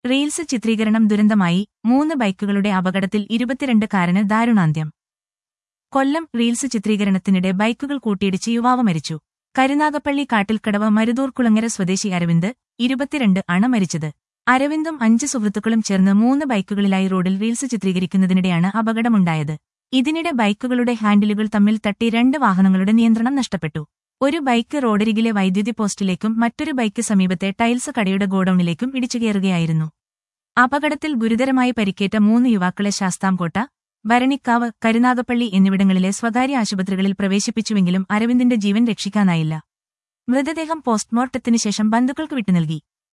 reels ചിത്രീകരണം ദുരന്തമായി മൂന്ന് ബൈക്കുകളുടെ അപകടത്തിൽ ഇരുപത്തിരണ്ടുകാരന് ദാരുണാന്ത്യം കൊല്ലം റീൽസ് ചിത്രീകരണത്തിനിടെ ബൈക്കുകൾ കൂട്ടിയിടിച്ച് യുവാവ് മരിച്ചു കരുനാഗപ്പള്ളി കാട്ടിൽക്കടവ് മരുതൂർക്കുളങ്ങര സ്വദേശി അരവിന്ദ് ഇരുപത്തിരണ്ട് ആണ് മരിച്ചത് അരവിന്ദും അഞ്ച് സുഹൃത്തുക്കളും ചേർന്ന് മൂന്ന് ബൈക്കുകളിലായി റോഡിൽ റീൽസ് ചിത്രീകരിക്കുന്നതിനിടെയാണ് അപകടമുണ്ടായത് ഇതിനിടെ ബൈക്കുകളുടെ ഹാൻഡിലുകൾ തമ്മിൽ തട്ടി രണ്ട് വാഹനങ്ങളുടെ നിയന്ത്രണം നഷ്ടപ്പെട്ടു ഒരു ബൈക്ക് റോഡരികിലെ വൈദ്യുതി പോസ്റ്റിലേക്കും മറ്റൊരു ബൈക്ക് സമീപത്തെ ടൈൽസ് കടയുടെ ഗോഡൌണിലേക്കും ഇടിച്ചുകയറുകയായിരുന്നു അപകടത്തിൽ ഗുരുതരമായി പരിക്കേറ്റ മൂന്ന് യുവാക്കളെ ശാസ്താംകോട്ട ഭരണിക്കാവ് കരുനാഗപ്പള്ളി എന്നിവിടങ്ങളിലെ സ്വകാര്യ ആശുപത്രികളിൽ പ്രവേശിപ്പിച്ചുവെങ്കിലും അരവിന്ദിന്റെ ജീവൻ രക്ഷിക്കാനായില്ല മൃതദേഹം പോസ്റ്റ്മോർട്ടത്തിനു ശേഷം ബന്ധുക്കൾക്ക് വിട്ടുനൽകി